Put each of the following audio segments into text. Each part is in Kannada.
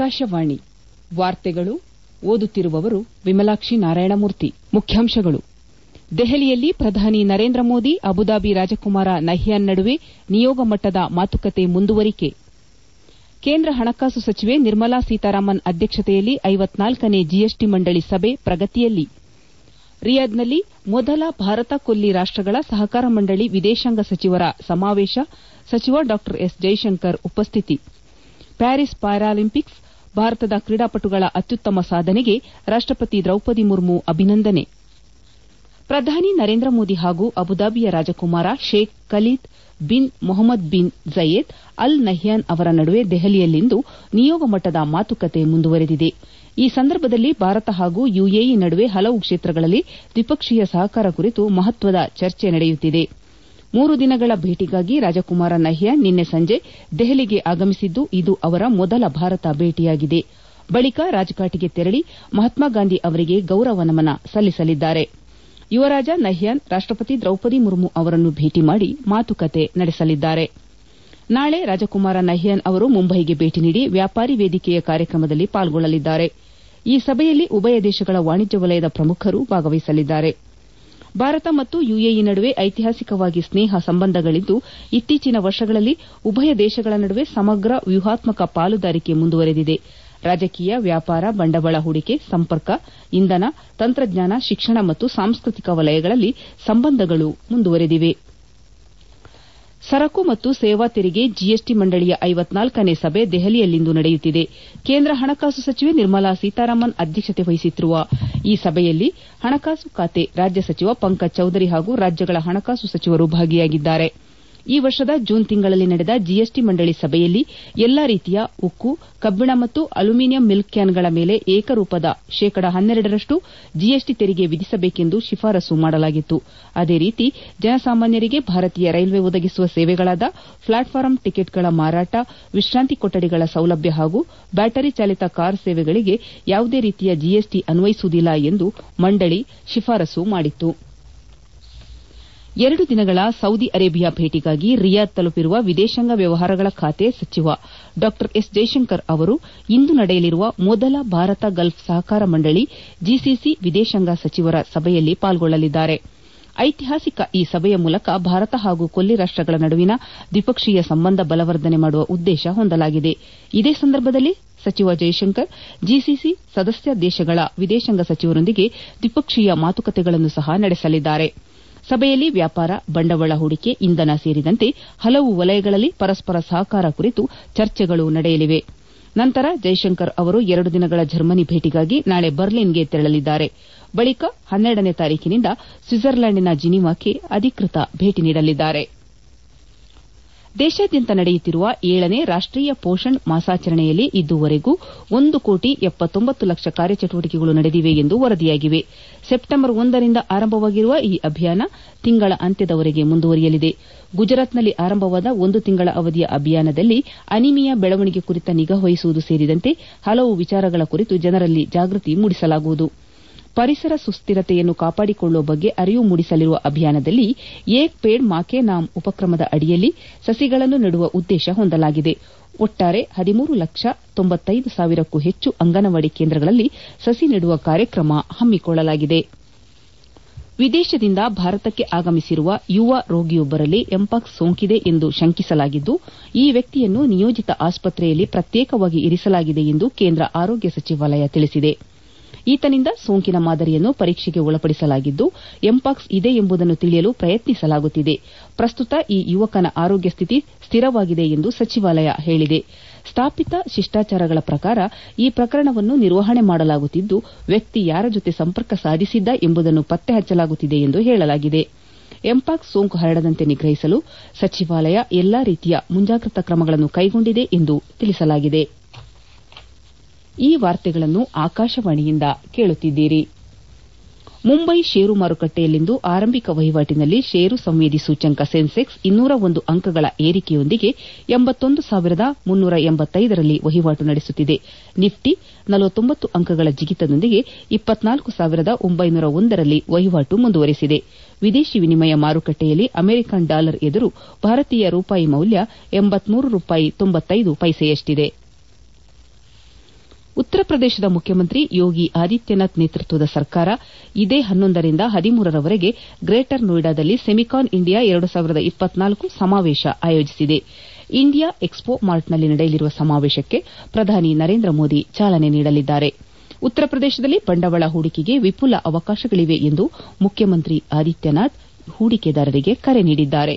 ಆಕಾಶವಾಣಿ ವಾರ್ತೆಗಳು ಓದುತ್ತಿರುವವರು ವಿಮಲಾಕ್ಷಿ ನಾರಾಯಣಮೂರ್ತಿ ಮುಖ್ಯಾಂಶಗಳು ದೆಹಲಿಯಲ್ಲಿ ಪ್ರಧಾನಿ ನರೇಂದ್ರ ಮೋದಿ ಅಬುದಾಬಿ ರಾಜಕುಮಾರ ನಹ್ಯಾನ್ ನಡುವೆ ನಿಯೋಗ ಮಟ್ಟದ ಮಾತುಕತೆ ಮುಂದುವರಿಕೆ ಕೇಂದ್ರ ಹಣಕಾಸು ಸಚಿವೆ ನಿರ್ಮಲಾ ಸೀತಾರಾಮನ್ ಅಧ್ಯಕ್ಷತೆಯಲ್ಲಿ ಐವತ್ನಾಲ್ಕನೇ ಜಿಎಸ್ಟಿ ಮಂಡಳಿ ಸಭೆ ಪ್ರಗತಿಯಲ್ಲಿ ರಿಯಾದ್ನಲ್ಲಿ ಮೊದಲ ಭಾರತ ಕೊಲ್ಲಿ ರಾಷ್ಟಗಳ ಸಹಕಾರ ಮಂಡಳಿ ವಿದೇಶಾಂಗ ಸಚಿವರ ಸಮಾವೇಶ ಸಚಿವ ಡಾ ಎಸ್ ಜೈಶಂಕರ್ ಉಪಸ್ಥಿತಿ ಪ್ಯಾರಿಸ್ ಪ್ಯಾರಾಲಿಂಪಿಕ್ಸ್ ಭಾರತದ ಕ್ರೀಡಾಪಟುಗಳ ಅತ್ಯುತ್ತಮ ಸಾಧನೆಗೆ ರಾಷ್ಟಪತಿ ದ್ರೌಪದಿ ಮುರ್ಮು ಅಭಿನಂದನೆ ಪ್ರಧಾನಿ ನರೇಂದ್ರ ಮೋದಿ ಹಾಗೂ ಅಬುದಾಬಿಯ ರಾಜಕುಮಾರ Sheikh Khalid bin Mohammed bin Zayed Al Nahyan ಅವರ ನಡುವೆ ದೆಹಲಿಯಲ್ಲಿಂದು ನಿಯೋಗ ಮಟ್ಟದ ಮಾತುಕತೆ ಮುಂದುವರೆದಿದೆ ಈ ಸಂದರ್ಭದಲ್ಲಿ ಭಾರತ ಹಾಗೂ ಯುಎಇ ನಡುವೆ ಹಲವು ಕ್ಷೇತ್ರಗಳಲ್ಲಿ ದ್ವಿಪಕ್ಷೀಯ ಸಹಕಾರ ಕುರಿತು ಮಹತ್ವದ ಚರ್ಚೆ ನಡೆಯುತ್ತಿದೆ ಮೂರು ದಿನಗಳ ಭೇಟಿಗಾಗಿ ರಾಜಕುಮಾರ ನಹ್ಯಾನ್ ನಿನ್ನೆ ಸಂಜೆ ದೆಹಲಿಗೆ ಆಗಮಿಸಿದ್ದು ಇದು ಅವರ ಮೊದಲ ಭಾರತ ಭೇಟಿಯಾಗಿದೆ ಬಳಿಕ ರಾಜ್ಫಾಟ್ಗೆ ತೆರಳಿ ಮಹಾತ್ಮಗಾಂಧಿ ಅವರಿಗೆ ಗೌರವ ನಮನ ಸಲ್ಲಿಸಲಿದ್ದಾರೆ ಯುವರಾಜ ನಹ್ಯಾನ್ ರಾಷ್ಟಪತಿ ದ್ರೌಪದಿ ಮುರ್ಮು ಅವರನ್ನು ಭೇಟಿ ಮಾಡಿ ಮಾತುಕತೆ ನಡೆಸಲಿದ್ದಾರೆ ನಾಳೆ ರಾಜಕುಮಾರ ನಹ್ಯಾನ್ ಅವರು ಮುಂಬೈಗೆ ಭೇಟಿ ನೀಡಿ ವ್ಯಾಪಾರಿ ವೇದಿಕೆಯ ಕಾರ್ಯಕ್ರಮದಲ್ಲಿ ಪಾಲ್ಗೊಳ್ಳಲಿದ್ದಾರೆ ಈ ಸಭೆಯಲ್ಲಿ ಉಭಯ ದೇಶಗಳ ವಾಣಿಜ್ಯ ವಲಯದ ಪ್ರಮುಖರು ಭಾಗವಹಿಸಲಿದ್ದಾರೆ ಭಾರತ ಮತ್ತು ಯುಎಇ ನಡುವೆ ಐತಿಹಾಸಿಕವಾಗಿ ಸ್ನೇಹ ಸಂಬಂಧಗಳಿದ್ದು ಇತ್ತೀಚಿನ ವರ್ಷಗಳಲ್ಲಿ ಉಭಯ ದೇಶಗಳ ನಡುವೆ ಸಮಗ್ರ ವ್ಯೂಹಾತ್ಮಕ ಪಾಲುದಾರಿಕೆ ಮುಂದುವರೆದಿದೆ ರಾಜಕೀಯ ವ್ಯಾಪಾರ ಬಂಡವಾಳ ಹೂಡಿಕೆ ಸಂಪರ್ಕ ಇಂಧನ ತಂತ್ರಜ್ಞಾನ ಶಿಕ್ಷಣ ಮತ್ತು ಸಾಂಸ್ಕೃತಿಕ ವಲಯಗಳಲ್ಲಿ ಸಂಬಂಧಗಳು ಮುಂದುವರೆದಿವೆ ಸರಕು ಮತ್ತು ಸೇವಾ ತೆರಿಗೆ ಜಿಎಸ್ಟಿ ಮಂಡಳಿಯ ಐವತ್ನಾಲ್ಕನೇ ಸಭೆ ದೆಹಲಿಯಲ್ಲಿಂದು ನಡೆಯುತ್ತಿದೆ ಕೇಂದ್ರ ಹಣಕಾಸು ಸಚಿವೆ ನಿರ್ಮಲಾ ಸೀತಾರಾಮನ್ ಅಧ್ಯಕ್ಷತೆ ವಹಿಸಿರುವ ಈ ಸಭೆಯಲ್ಲಿ ಹಣಕಾಸು ಖಾತೆ ರಾಜ್ಯ ಸಚಿವ ಪಂಕಜ್ ಚೌಧರಿ ಹಾಗೂ ರಾಜ್ಯಗಳ ಹಣಕಾಸು ಸಚಿವರು ಭಾಗಿಯಾಗಿದ್ದಾರೆ ಈ ವರ್ಷದ ಜೂನ್ ತಿಂಗಳಲ್ಲಿ ನಡೆದ ಜಿಎಸ್ಟಿ ಮಂಡಳಿ ಸಭೆಯಲ್ಲಿ ಎಲ್ಲಾ ರೀತಿಯ ಉಕ್ಕು ಕಬ್ಬಿಣ ಮತ್ತು ಅಲ್ಯೂಮಿನಿಯಂ ಮಿಲ್ಕ್ ಕ್ಯಾನ್ಗಳ ಮೇಲೆ ಏಕರೂಪದ ಶೇಕಡ ಹನ್ನೆರಡರಷ್ಟು ಜಿಎಸ್ಟಿ ತೆರಿಗೆ ವಿಧಿಸಬೇಕೆಂದು ಶಿಫಾರಸು ಮಾಡಲಾಗಿತ್ತು ಅದೇ ರೀತಿ ಜನಸಾಮಾನ್ಯರಿಗೆ ಭಾರತೀಯ ರೈಲ್ವೆ ಒದಗಿಸುವ ಸೇವೆಗಳಾದ ಪ್ಲಾಟ್ಫಾರಂ ಟಿಕೆಟ್ಗಳ ಮಾರಾಟ ವಿಶ್ರಾಂತಿ ಕೊಠಡಿಗಳ ಸೌಲಭ್ಯ ಹಾಗೂ ಬ್ಯಾಟರಿ ಚಾಲಿತ ಕಾರ್ ಸೇವೆಗಳಿಗೆ ಯಾವುದೇ ರೀತಿಯ ಜಿಎಸ್ಟಿ ಅನ್ವಯಿಸುವುದಿಲ್ಲ ಎಂದು ಮಂಡಳಿ ಶಿಫಾರಸು ಮಾಡಿತ್ತು ಎರಡು ದಿನಗಳ ಸೌದಿ ಅರೇಬಿಯಾ ಭೇಟಿಗಾಗಿ ರಿಯಾದ್ ತಲುಪಿರುವ ವಿದೇಶಾಂಗ ವ್ಯವಹಾರಗಳ ಖಾತೆ ಸಚಿವ ಡಾ ಎಸ್ ಜೈಶಂಕರ್ ಅವರು ಇಂದು ನಡೆಯಲಿರುವ ಮೊದಲ ಭಾರತ ಗಲ್ಫ್ ಸಹಕಾರ ಮಂಡಳಿ ಜಿಸಿಸಿ ವಿದೇಶಾಂಗ ಸಚಿವರ ಸಭೆಯಲ್ಲಿ ಪಾಲ್ಗೊಳ್ಳಲಿದ್ದಾರೆ ಐತಿಹಾಸಿಕ ಈ ಸಭೆಯ ಮೂಲಕ ಭಾರತ ಹಾಗೂ ಕೊಲ್ಲಿ ರಾಷ್ಟಗಳ ನಡುವಿನ ದ್ವಿಪಕ್ಷೀಯ ಸಂಬಂಧ ಬಲವರ್ಧನೆ ಮಾಡುವ ಉದ್ದೇಶ ಹೊಂದಲಾಗಿದೆ ಇದೇ ಸಂದರ್ಭದಲ್ಲಿ ಸಚಿವ ಜೈಶಂಕರ್ ಜಿಸಿಸಿ ಸದಸ್ಯ ದೇಶಗಳ ವಿದೇಶಾಂಗ ಸಚಿವರೊಂದಿಗೆ ದ್ವಿಪಕ್ಷೀಯ ಮಾತುಕತೆಗಳನ್ನು ಸಹ ನಡೆಸಲಿದ್ದಾರೆ ಸಭೆಯಲ್ಲಿ ವ್ಯಾಪಾರ ಬಂಡವಾಳ ಹೂಡಿಕೆ ಇಂಧನ ಸೇರಿದಂತೆ ಹಲವು ವಲಯಗಳಲ್ಲಿ ಪರಸ್ಪರ ಸಹಕಾರ ಕುರಿತು ಚರ್ಚೆಗಳು ನಡೆಯಲಿವೆ ನಂತರ ಜೈಶಂಕರ್ ಅವರು ಎರಡು ದಿನಗಳ ಜರ್ಮನಿ ಭೇಟಿಗಾಗಿ ನಾಳೆ ಬರ್ಲಿನ್ಗೆ ತೆರಳಲಿದ್ದಾರೆ ಬಳಿಕ ಹನ್ನೆರಡನೇ ತಾರೀಖಿನಿಂದ ಸ್ವಿಟ್ಜರ್ಲ್ಯಾಂಡಿನ ಜಿನೀವಾಕ್ಕೆ ಅಧಿಕೃತ ಭೇಟಿ ನೀಡಲಿದ್ದಾರೆ ದೇಶಾದ್ಯಂತ ನಡೆಯುತ್ತಿರುವ ಏಳನೇ ರಾಷ್ಟೀಯ ಪೋಷಣ್ ಮಾಸಾಚರಣೆಯಲ್ಲಿ ಇದುವರೆಗೂ ಒಂದು ಕೋಟಿ ಎಪ್ಪತ್ತೊಂಬತ್ತು ಲಕ್ಷ ಕಾರ್ಯಚಟುವಟಿಕೆಗಳು ನಡೆದಿವೆ ಎಂದು ವರದಿಯಾಗಿವೆ ಸೆಪ್ಟೆಂಬರ್ ಒಂದರಿಂದ ಆರಂಭವಾಗಿರುವ ಈ ಅಭಿಯಾನ ತಿಂಗಳ ಅಂತ್ಯದವರೆಗೆ ಮುಂದುವರಿಯಲಿದೆ ಗುಜರಾತ್ನಲ್ಲಿ ಆರಂಭವಾದ ಒಂದು ತಿಂಗಳ ಅವಧಿಯ ಅಭಿಯಾನದಲ್ಲಿ ಅನಿಮಿಯಾ ಬೆಳವಣಿಗೆ ಕುರಿತ ನಿಗಾ ವಹಿಸುವುದು ಸೇರಿದಂತೆ ಹಲವು ವಿಚಾರಗಳ ಕುರಿತು ಜನರಲ್ಲಿ ಜಾಗೃತಿ ಮೂಡಿಸಲಾಗುವುದು ಪರಿಸರ ಸುಸ್ತಿರತೆಯನ್ನು ಕಾಪಾಡಿಕೊಳ್ಳುವ ಬಗ್ಗೆ ಅರಿವು ಮೂಡಿಸಲಿರುವ ಅಭಿಯಾನದಲ್ಲಿ ಏಕ್ ಪೇಡ್ ಮಾಕೆ ನಾಮ್ ಉಪಕ್ರಮದ ಅಡಿಯಲ್ಲಿ ಸಸಿಗಳನ್ನು ನೆಡುವ ಉದ್ದೇಶ ಹೊಂದಲಾಗಿದೆ ಒಟ್ಟಾರೆ ಹದಿಮೂರು ಲಕ್ಷ ತೊಂಬತ್ತೈದು ಸಾವಿರಕ್ಕೂ ಹೆಚ್ಚು ಅಂಗನವಾಡಿ ಕೇಂದ್ರಗಳಲ್ಲಿ ಸಸಿ ನೆಡುವ ಕಾರ್ಯಕ್ರಮ ಹಮ್ಮಿಕೊಳ್ಳಲಾಗಿದೆ ವಿದೇಶದಿಂದ ಭಾರತಕ್ಕೆ ಆಗಮಿಸಿರುವ ಯುವ ರೋಗಿಯೊಬ್ಬರಲ್ಲಿ ಎಂಪಾಕ್ಸ್ ಸೋಂಕಿದೆ ಎಂದು ಶಂಕಿಸಲಾಗಿದ್ದು ಈ ವ್ಯಕ್ತಿಯನ್ನು ನಿಯೋಜಿತ ಆಸ್ಪತ್ರೆಯಲ್ಲಿ ಪ್ರತ್ಯೇಕವಾಗಿ ಇರಿಸಲಾಗಿದೆ ಎಂದು ಕೇಂದ್ರ ಆರೋಗ್ಯ ಸಚಿವಾಲಯ ತಿಳಿಸಿದೆ ಈತನಿಂದ ಸೋಂಕಿನ ಮಾದರಿಯನ್ನು ಪರೀಕ್ಷೆಗೆ ಒಳಪಡಿಸಲಾಗಿದ್ದು ಎಂಪಾಕ್ಸ್ ಇದೆ ಎಂಬುದನ್ನು ತಿಳಿಯಲು ಪ್ರಯತ್ನಿಸಲಾಗುತ್ತಿದೆ ಪ್ರಸ್ತುತ ಈ ಯುವಕನ ಆರೋಗ್ಯ ಸ್ಥಿತಿ ಸ್ಥಿರವಾಗಿದೆ ಎಂದು ಸಚಿವಾಲಯ ಹೇಳಿದೆ ಸ್ಥಾಪಿತ ಶಿಷ್ಟಾಚಾರಗಳ ಪ್ರಕಾರ ಈ ಪ್ರಕರಣವನ್ನು ನಿರ್ವಹಣೆ ಮಾಡಲಾಗುತ್ತಿದ್ದು ವ್ಯಕ್ತಿ ಯಾರ ಜೊತೆ ಸಂಪರ್ಕ ಸಾಧಿಸಿದ್ದ ಎಂಬುದನ್ನು ಪತ್ತೆ ಹಚ್ಚಲಾಗುತ್ತಿದೆ ಎಂದು ಹೇಳಲಾಗಿದೆ ಎಂಪಾಕ್ಸ್ ಸೋಂಕು ಹರಡದಂತೆ ನಿಗ್ರಹಿಸಲು ಸಚಿವಾಲಯ ಎಲ್ಲಾ ರೀತಿಯ ಮುಂಜಾಗ್ರತಾ ಕ್ರಮಗಳನ್ನು ಕೈಗೊಂಡಿದೆ ಎಂದು ತಿಳಿಸಲಾಗಿದೆ ಈ ವಾರ್ತೆಗಳನ್ನು ಆಕಾಶವಾಣಿಯಿಂದ ಕೇಳುತ್ತಿದ್ದೀರಿ ಮುಂಬೈ ಷೇರು ಮಾರುಕಟ್ಟೆಯಲ್ಲಿಂದು ಆರಂಭಿಕ ವಹಿವಾಟಿನಲ್ಲಿ ಷೇರು ಸಂವೇದಿ ಸೂಚ್ಯಂಕ ಸೆನ್ಸೆಕ್ಸ್ ಇನ್ನೂರ ಒಂದು ಅಂಕಗಳ ಏರಿಕೆಯೊಂದಿಗೆ ಎಂಬತ್ತೊಂದು ಸಾವಿರದ ಮುನ್ನೂರ ಎಂಬತ್ತೈದರಲ್ಲಿ ವಹಿವಾಟು ನಡೆಸುತ್ತಿದೆ ನಿಫ್ಟಿ ನಲವತ್ತೊಂಬತ್ತು ಅಂಕಗಳ ಜಿಗಿತದೊಂದಿಗೆ ಇಪ್ಪತ್ನಾಲ್ಕು ಸಾವಿರದ ಒಂಬೈನೂರ ಒಂದರಲ್ಲಿ ವಹಿವಾಟು ಮುಂದುವರೆಸಿದೆ ವಿದೇಶಿ ವಿನಿಮಯ ಮಾರುಕಟ್ಟೆಯಲ್ಲಿ ಅಮೆರಿಕನ್ ಡಾಲರ್ ಎದುರು ಭಾರತೀಯ ರೂಪಾಯಿ ಮೌಲ್ಯ ಎಂಬತ್ಮೂರು ರೂಪಾಯಿ ತೊಂಬತ್ತೈದು ಪೈಸೆಯಷ್ಟಿದೆ ಉತ್ತರ ಪ್ರದೇಶದ ಮುಖ್ಯಮಂತ್ರಿ ಯೋಗಿ ಆದಿತ್ಯನಾಥ್ ನೇತೃತ್ವದ ಸರ್ಕಾರ ಇದೇ ಹನ್ನೊಂದರಿಂದ ಹದಿಮೂರರವರೆಗೆ ಗ್ರೇಟರ್ ನೋಯ್ಡಾದಲ್ಲಿ ಸೆಮಿಕಾನ್ ಇಂಡಿಯಾ ಎರಡು ಸಾವಿರದ ಇಪ್ಪತ್ನಾಲ್ಕು ಸಮಾವೇಶ ಆಯೋಜಿಸಿದೆ ಇಂಡಿಯಾ ಎಕ್ಸ್ಪೋ ಮಾರ್ಟ್ನಲ್ಲಿ ನಡೆಯಲಿರುವ ಸಮಾವೇಶಕ್ಕೆ ಪ್ರಧಾನಿ ನರೇಂದ್ರ ಮೋದಿ ಚಾಲನೆ ನೀಡಲಿದ್ದಾರೆ ಉತ್ತರ ಪ್ರದೇಶದಲ್ಲಿ ಬಂಡವಾಳ ಹೂಡಿಕೆಗೆ ವಿಪುಲ ಅವಕಾಶಗಳಿವೆ ಎಂದು ಮುಖ್ಯಮಂತ್ರಿ ಆದಿತ್ಯನಾಥ್ ಹೂಡಿಕೆದಾರರಿಗೆ ಕರೆ ನೀಡಿದ್ದಾರೆ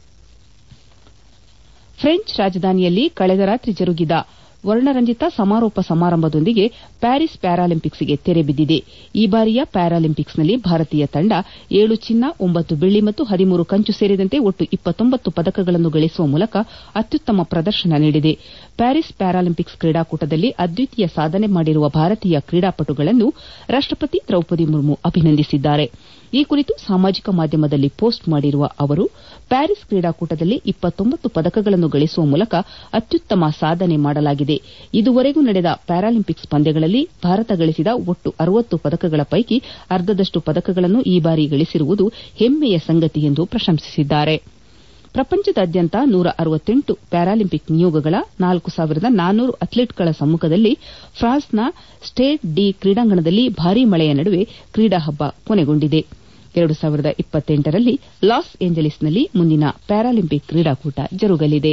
ಫ್ರೆಂಚ್ ರಾಜಧಾನಿಯಲ್ಲಿ ಕಳೆದ ರಾತ್ರಿ ಜರುಗಿದ ವರ್ಣರಂಜಿತ ಸಮಾರೋಪ ಸಮಾರಂಭದೊಂದಿಗೆ ಪ್ಯಾರಿಸ್ ಪ್ಯಾರಾಲಿಂಪಿಕ್ಸ್ಗೆ ತೆರೆ ಬಿದ್ದಿದೆ ಈ ಬಾರಿಯ ಪ್ಯಾರಾಲಿಂಪಿಕ್ಸ್ನಲ್ಲಿ ಭಾರತೀಯ ತಂಡ ಏಳು ಚಿನ್ನ ಒಂಬತ್ತು ಬೆಳ್ಳಿ ಮತ್ತು ಹದಿಮೂರು ಕಂಚು ಸೇರಿದಂತೆ ಒಟ್ಟು ಇಪ್ಪತ್ತೊಂಬತ್ತು ಪದಕಗಳನ್ನು ಗಳಿಸುವ ಮೂಲಕ ಅತ್ಯುತ್ತಮ ಪ್ರದರ್ಶನ ನೀಡಿದೆ ಪ್ಯಾರಿಸ್ ಪ್ಯಾರಾಲಿಂಪಿಕ್ಸ್ ಕ್ರೀಡಾಕೂಟದಲ್ಲಿ ಅದ್ವಿತೀಯ ಸಾಧನೆ ಮಾಡಿರುವ ಭಾರತೀಯ ಕ್ರೀಡಾಪಟುಗಳನ್ನು ರಾಷ್ಟಪತಿ ದ್ರೌಪದಿ ಮುರ್ಮು ಅಭಿನಂದಿಸಿದ್ದಾರೆ ಈ ಕುರಿತು ಸಾಮಾಜಿಕ ಮಾಧ್ಯಮದಲ್ಲಿ ಪೋಸ್ಟ್ ಮಾಡಿರುವ ಅವರು ಪ್ಯಾರಿಸ್ ಕ್ರೀಡಾಕೂಟದಲ್ಲಿ ಇಪ್ಪತ್ತೊಂಬತ್ತು ಪದಕಗಳನ್ನು ಗಳಿಸುವ ಮೂಲಕ ಅತ್ಯುತ್ತಮ ಸಾಧನೆ ಮಾಡಲಾಗಿದೆ ಇದುವರೆಗೂ ನಡೆದ ಪ್ಯಾರಾಲಿಂಪಿಕ್ಸ್ ಪಂದ್ಯಗಳಲ್ಲಿ ಭಾರತ ಗಳಿಸಿದ ಒಟ್ಟು ಅರವತ್ತು ಪದಕಗಳ ಪೈಕಿ ಅರ್ಧದಷ್ಟು ಪದಕಗಳನ್ನು ಈ ಬಾರಿ ಗಳಿಸಿರುವುದು ಹೆಮ್ಮೆಯ ಸಂಗತಿ ಎಂದು ಪ್ರಶಂಸಿಸಿದ್ದಾರೆ ಪ್ರಪಂಚದಾದ್ಯಂತ ನೂರ ಅರವತ್ತೆಂಟು ಪ್ಯಾರಾಲಿಂಪಿಕ್ ನಿಯೋಗಗಳ ನಾಲ್ಕು ಸಾವಿರದ ನಾನ್ನೂರು ಅಥ್ಲೀಟ್ಗಳ ಸಮ್ಮಖದಲ್ಲಿ ಫ್ರಾನ್ಸ್ನ ಸ್ಟೇಡ್ ಡಿ ಕ್ರೀಡಾಂಗಣದಲ್ಲಿ ಭಾರೀ ಮಳೆಯ ನಡುವೆ ಕ್ರೀಡಾ ಹಬ್ಬ ಕೊನೆಗೊಂಡಿದೆ ಎರಡು ಸಾವಿರದ ಇಪ್ಪತ್ತೆಂಟರಲ್ಲಿ ಲಾಸ್ ಏಂಜಲೀಸ್ನಲ್ಲಿ ಮುಂದಿನ ಪ್ಯಾರಾಲಿಂಪಿಕ್ ಕ್ರೀಡಾಕೂಟ ಜರುಗಲಿದೆ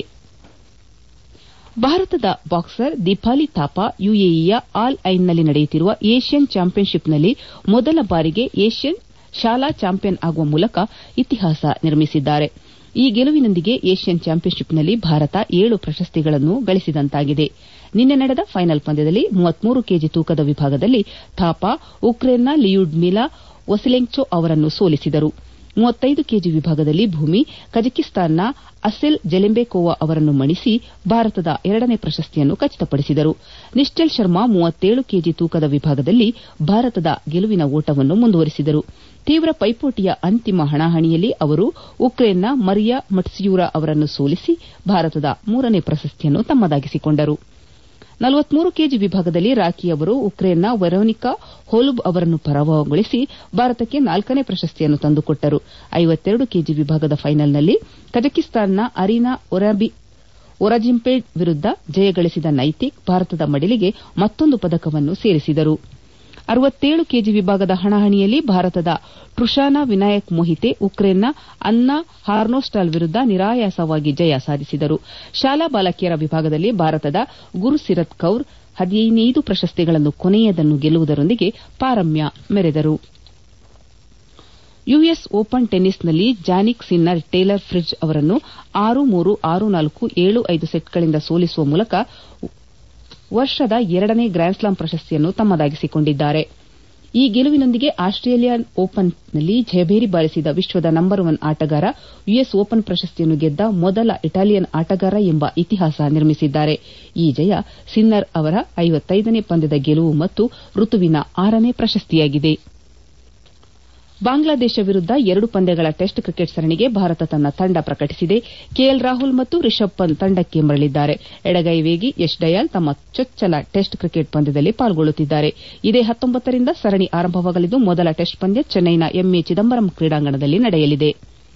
ಭಾರತದ ಬಾಕ್ಸರ್ ದೀಪಾಲಿ ಥಾಪಾ ಯುಎಇಯ ಆಲ್ ಐನ್ನಲ್ಲಿ ನಡೆಯುತ್ತಿರುವ ಏಷ್ಯನ್ ಚಾಂಪಿಯನ್ಶಿಪ್ನಲ್ಲಿ ಮೊದಲ ಬಾರಿಗೆ ಏಷ್ಯನ್ ಶಾಲಾ ಚಾಂಪಿಯನ್ ಆಗುವ ಮೂಲಕ ಇತಿಹಾಸ ನಿರ್ಮಿಸಿದ್ದಾರೆ ಈ ಗೆಲುವಿನೊಂದಿಗೆ ಏಷ್ಯನ್ ಚಾಂಪಿಯನ್ಶಿಪ್ನಲ್ಲಿ ಭಾರತ ಏಳು ಪ್ರಶಸ್ತಿಗಳನ್ನು ಗಳಿಸಿದಂತಾಗಿದೆ ನಿನ್ನೆ ನಡೆದ ಫೈನಲ್ ಪಂದ್ಯದಲ್ಲಿ ಮೂವತ್ಮೂರು ಕೆಜಿ ತೂಕದ ವಿಭಾಗದಲ್ಲಿ ಥಾಪಾ ಉಕ್ರೇನ್ನ ಲಿಯುಡ್ಮಿಲಾ ಒಸಿಲೆಂಚೋ ಅವರನ್ನು ಸೋಲಿಸಿದರು ಮೂವತ್ತೈದು ಕೆಜಿ ವಿಭಾಗದಲ್ಲಿ ಭೂಮಿ ಕಜಕಿಸ್ತಾನ್ನ ಅಸೆಲ್ ಜೆಲೆಂಬೆಕೋವಾ ಅವರನ್ನು ಮಣಿಸಿ ಭಾರತದ ಎರಡನೇ ಪ್ರಶಸ್ತಿಯನ್ನು ಖಚಿತಪಡಿಸಿದರು ನಿಶ್ಚಲ್ ಶರ್ಮಾ ಮೂವತ್ತೇಳು ಕೆಜಿ ತೂಕದ ವಿಭಾಗದಲ್ಲಿ ಭಾರತದ ಗೆಲುವಿನ ಓಟವನ್ನು ಮುಂದುವರಿಸಿದರು ತೀವ್ರ ಪೈಪೋಟಿಯ ಅಂತಿಮ ಹಣಾಹಣಿಯಲ್ಲಿ ಅವರು ಉಕ್ರೇನ್ನ ಮರಿಯಾ ಮಟ್ಸಿಯೂರಾ ಅವರನ್ನು ಸೋಲಿಸಿ ಭಾರತದ ಮೂರನೇ ಪ್ರಶಸ್ತಿಯನ್ನು ತಮ್ಮದಾಗಿಸಿಕೊಂಡರು ನಲವತ್ಮೂರು ಕೆಜಿ ವಿಭಾಗದಲ್ಲಿ ರಾಕಿ ಅವರು ಉಕ್ರೇನ್ನ ವೆರೋನಿಕಾ ಹೋಲುಬ್ ಅವರನ್ನು ಪರಾಭವಗೊಳಿಸಿ ಭಾರತಕ್ಕೆ ನಾಲ್ಕನೇ ಪ್ರಶಸ್ತಿಯನ್ನು ತಂದುಕೊಟ್ಟರು ಐವತ್ತೆರಡು ಕೆಜಿ ವಿಭಾಗದ ಫೈನಲ್ನಲ್ಲಿ ಕಜಕಿಸ್ತಾನ್ನ ಅರೀನಾ ಒರಾಜಿಂಪೇಡ್ ವಿರುದ್ದ ಜಯಗಳಿಸಿದ ನೈತಿಕ್ ಭಾರತದ ಮಡಿಲಿಗೆ ಮತ್ತೊಂದು ಪದಕವನ್ನು ಸೇರಿಸಿದರು ಅರವತ್ತೇಳು ಕೆಜಿ ವಿಭಾಗದ ಹಣಾಹಣಿಯಲ್ಲಿ ಭಾರತದ ಟ್ರುಷಾನಾ ವಿನಾಯಕ್ ಮೊಹಿತೆ ಉಕ್ರೇನ್ನ ಅನ್ನಾ ಹಾರ್ನೋಸ್ಟಾಲ್ ವಿರುದ್ದ ನಿರಾಯಾಸವಾಗಿ ಜಯ ಸಾಧಿಸಿದರು ಶಾಲಾ ಬಾಲಕಿಯರ ವಿಭಾಗದಲ್ಲಿ ಭಾರತದ ಗುರುಸಿರತ್ ಕೌರ್ ಹದಿನೈದು ಪ್ರಶಸ್ತಿಗಳನ್ನು ಕೊನೆಯದನ್ನು ಗೆಲ್ಲುವುದರೊಂದಿಗೆ ಪಾರಮ್ಯ ಮೆರೆದರು ಯುಎಸ್ ಓಪನ್ ಟೆನ್ನಿಸ್ನಲ್ಲಿ ಜಾನಿಕ್ ಸಿನ್ನರ್ ಟೇಲರ್ ಫ್ರಿಡ್ಜ್ ಅವರನ್ನು ಆರು ಮೂರು ಆರು ನಾಲ್ಕು ಏಳು ಐದು ಸೆಟ್ಗಳಿಂದ ಸೋಲಿಸುವ ಮೂಲಕ ವರ್ಷದ ಎರಡನೇ ಗ್ರ್ಯಾನ್ಸ್ಲಾಂ ಪ್ರಶಸ್ತಿಯನ್ನು ತಮ್ಮದಾಗಿಸಿಕೊಂಡಿದ್ದಾರೆ ಈ ಗೆಲುವಿನೊಂದಿಗೆ ಆಸ್ಟ್ರೇಲಿಯನ್ ಓಪನ್ನಲ್ಲಿ ಜಯಭೇರಿ ಬಾರಿಸಿದ ವಿಶ್ವದ ನಂಬರ್ ಒನ್ ಆಟಗಾರ ಯುಎಸ್ ಓಪನ್ ಪ್ರಶಸ್ತಿಯನ್ನು ಗೆದ್ದ ಮೊದಲ ಇಟಾಲಿಯನ್ ಆಟಗಾರ ಎಂಬ ಇತಿಹಾಸ ನಿರ್ಮಿಸಿದ್ದಾರೆ ಈ ಜಯ ಸಿನ್ನರ್ ಅವರ ಐವತ್ತೈದನೇ ಪಂದ್ಯದ ಗೆಲುವು ಮತ್ತು ಋತುವಿನ ಆರನೇ ಪ್ರಶಸ್ತಿಯಾಗಿದೆ ಬಾಂಗ್ಲಾದೇಶ ವಿರುದ್ದ ಎರಡು ಪಂದ್ಯಗಳ ಟೆಸ್ಟ್ ಕ್ರಿಕೆಟ್ ಸರಣಿಗೆ ಭಾರತ ತನ್ನ ತಂಡ ಪ್ರಕಟಿಸಿದೆ ಕೆಎಲ್ ರಾಹುಲ್ ಮತ್ತು ರಿಷಬ್ ಪಂತ್ ತಂಡಕ್ಕೆ ಮರಳಿದ್ದಾರೆ ಎಡಗೈ ವೇಗಿ ಯಶ್ ಡಯಾಲ್ ತಮ್ಮ ಚೊಚ್ಚಲ ಟೆಸ್ಟ್ ಕ್ರಿಕೆಟ್ ಪಂದ್ಯದಲ್ಲಿ ಪಾಲ್ಗೊಳ್ಳುತ್ತಿದ್ದಾರೆ ಇದೇ ಹತ್ತೊಂಬತ್ತರಿಂದ ಸರಣಿ ಆರಂಭವಾಗಲಿದ್ದು ಮೊದಲ ಟೆಸ್ಟ್ ಪಂದ್ಯ ಚೆನ್ನೈನ ಎಂಎ ಚಿದಂಬರಂ ಕ್ರೀಡಾಂಗಣದಲ್ಲಿ ನಡೆಯಲಿದೆ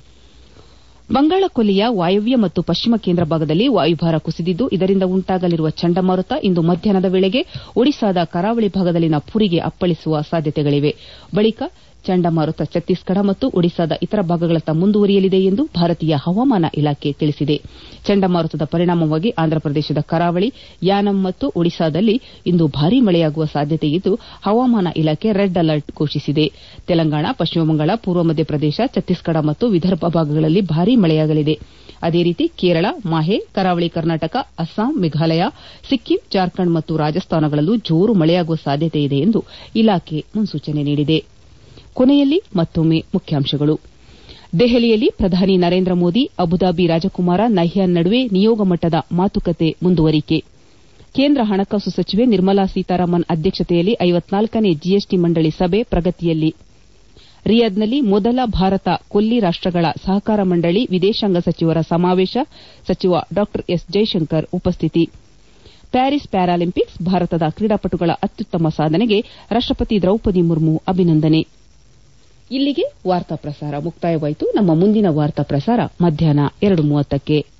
ಬಂಗಾಳಕೊಲ್ಲಿಯ ವಾಯವ್ಯ ಮತ್ತು ಪಶ್ಚಿಮ ಕೇಂದ್ರ ಭಾಗದಲ್ಲಿ ವಾಯುಭಾರ ಕುಸಿದಿದ್ದು ಇದರಿಂದ ಉಂಟಾಗಲಿರುವ ಚಂಡಮಾರುತ ಇಂದು ಮಧ್ಯಾಹ್ನದ ವೇಳೆಗೆ ಒಡಿಶಾದ ಕರಾವಳಿ ಭಾಗದಲ್ಲಿನ ಪುರಿಗೆ ಅಪ್ಪಳಿಸುವ ಸಾಧ್ಯತೆಗಳಿವೆ ಬಳಿಕ ಚಂಡಮಾರುತ ಛತ್ತೀಸ್ಗಢ ಮತ್ತು ಒಡಿಶಾದ ಇತರ ಭಾಗಗಳತ್ತ ಮುಂದುವರಿಯಲಿದೆ ಎಂದು ಭಾರತೀಯ ಹವಾಮಾನ ಇಲಾಖೆ ತಿಳಿಸಿದೆ ಚಂಡಮಾರುತದ ಪರಿಣಾಮವಾಗಿ ಆಂಧ್ರಪ್ರದೇಶದ ಕರಾವಳಿ ಯಾನಂ ಮತ್ತು ಒಡಿಶಾದಲ್ಲಿ ಇಂದು ಭಾರೀ ಮಳೆಯಾಗುವ ಸಾಧ್ಯತೆಯಿದ್ದು ಹವಾಮಾನ ಇಲಾಖೆ ರೆಡ್ ಅಲರ್ಟ್ ಘೋಷಿಸಿದೆ ತೆಲಂಗಾಣ ಪಶ್ಚಿಮ ಬಂಗಾಳ ಪೂರ್ವ ಮಧ್ಯಪ್ರದೇಶ ಛತ್ತೀಸ್ಗಢ ಮತ್ತು ವಿದರ್ಭ ಭಾಗಗಳಲ್ಲಿ ಭಾರೀ ಮಳೆಯಾಗಲಿದೆ ಅದೇ ರೀತಿ ಕೇರಳ ಮಾಹೆ ಕರಾವಳಿ ಕರ್ನಾಟಕ ಅಸ್ಸಾಂ ಮೇಘಾಲಯ ಸಿಕ್ಕಿಂ ಜಾರ್ಖಂಡ್ ಮತ್ತು ರಾಜಸ್ಥಾನಗಳಲ್ಲೂ ಜೋರು ಮಳೆಯಾಗುವ ಸಾಧ್ಯತೆಯಿದೆ ಎಂದು ಇಲಾಖೆ ಮುನ್ಸೂಚನೆ ನೀಡಿದೆ ಕೊನೆಯಲ್ಲಿ ಮತ್ತೊಮ್ಮೆ ಮುಖ್ಯಾಂಶಗಳು ದೆಹಲಿಯಲ್ಲಿ ಪ್ರಧಾನಿ ನರೇಂದ್ರ ಮೋದಿ ಅಬುದಾಬಿ ರಾಜಕುಮಾರ ನಹ್ಯಾನ್ ನಡುವೆ ನಿಯೋಗ ಮಟ್ಟದ ಮಾತುಕತೆ ಮುಂದುವರಿಕೆ ಕೇಂದ್ರ ಹಣಕಾಸು ಸಚಿವೆ ನಿರ್ಮಲಾ ಸೀತಾರಾಮನ್ ಅಧ್ಯಕ್ಷತೆಯಲ್ಲಿ ಐವತ್ನಾಲ್ಕನೇ ಜಿಎಸ್ಟಿ ಮಂಡಳಿ ಸಭೆ ಪ್ರಗತಿಯಲ್ಲಿ ರಿಯಾದ್ನಲ್ಲಿ ಮೊದಲ ಭಾರತ ಕೊಲ್ಲಿ ರಾಷ್ಟಗಳ ಸಹಕಾರ ಮಂಡಳಿ ವಿದೇಶಾಂಗ ಸಚಿವರ ಸಮಾವೇಶ ಸಚಿವ ಡಾ ಎಸ್ ಜೈಶಂಕರ್ ಉಪಸ್ಥಿತಿ ಪ್ಯಾರಿಸ್ ಪ್ಯಾರಾಲಿಂಪಿಕ್ಸ್ ಭಾರತದ ಕ್ರೀಡಾಪಟುಗಳ ಅತ್ಯುತ್ತಮ ಸಾಧನೆಗೆ ರಾಷ್ಟಪತಿ ದ್ರೌಪದಿ ಮುರ್ಮು ಅಭಿನಂದನೆ ಇಲ್ಲಿಗೆ ವಾರ್ತಾ ಪ್ರಸಾರ ಮುಕ್ತಾಯವಾಯಿತು ನಮ್ಮ ಮುಂದಿನ ವಾರ್ತಾ ಪ್ರಸಾರ ಮಧ್ಯಾಹ್ನ ಎರಡು ಮೂವತ್ತಕ್ಕೆ